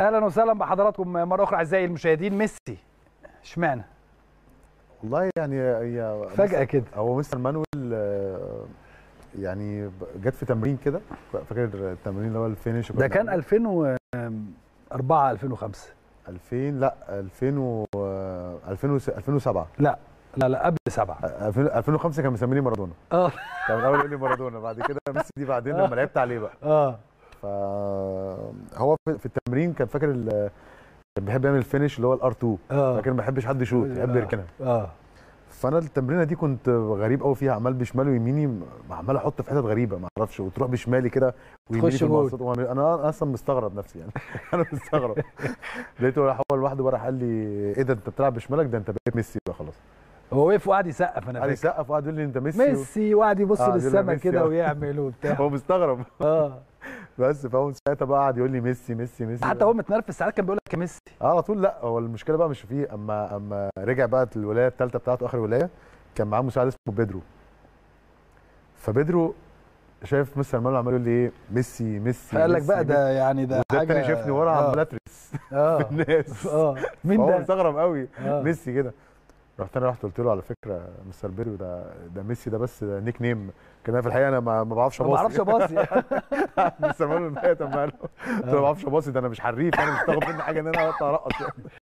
اهلا وسهلا بحضراتكم مره اخرى اعزائي المشاهدين ميسي اشمعنى والله يعني هي فجاه كده هو مستر مانويل آه، يعني ب- جت في تمرين كده فاكر التمرين اللي هو الفينش ده كان 2004 2005 2000 لا 2000 و 2000 2007 لا لا لا قبل سبعه 2000 2005 كان مسميني مارادونا اه كان الاول يقول لي مارادونا بعد كده ميسي دي بعدين لما لعبت عليه بقى اه فهو في في التمرين كان فاكر ال- كان بيحب يعمل الفينش اللي هو الار 2 اه لكن ما بيحبش حد يشوط يحب آه. يركنها اه فانا التمرينه دي كنت غريب قوي فيها عمال بشمال ويميني م- عمال احط في حتت غريبه ما اعرفش وتروح بشمالي كده ويميني تخش في جول. المقصود وأنا- انا اصلا مستغرب نفسي يعني انا مستغرب لقيته راح هو لوحده بقى راح قال لي ايه ده انت بتلعب بشمالك ده انت بقيت ميسي بقى خلاص هو وقف وقعد يسقف انا قال فاكر يسقف وقعد يقول لي انت ميسي, ميسي وقعد يبص آه، يقول لك للسما ميسي، كده آه. ويعمل وبتاع هو مستغرب اه بس فهو من ساعتها بقى قعد يقول لي ميسي ميسي ميسي حتى هو متنرفز ساعات كان بيقول لك يا ميسي اه على طول لا هو المشكله بقى مش فيه اما اما رجع بقى الولايه الثالثه بتاعته اخر ولايه كان معاه مساعد اسمه بيدرو فبيدرو شايف مستر مانويل عمال يقول لي ايه ميسي ميسي فقال لك ميسي، بقى ده يعني ده وده حاجه التاني شافني ورا آه. عمال اترس اه في الناس اه مين هو ده؟ مستغرب قوي آه. ميسي كده رحت انا رحت قلت له على فكره مستر بيرو ده ده ميسي ده بس ده نيك نيم كان أنا في الحقيقه انا ما ما بعرفش ما اباصي بعرفش اباصي مستر مانويل مات اما قال له قلت له ما بعرفش اباصي ده انا مش حريف انا مش تاخد مني حاجه ان انا اطلع ارقص يعني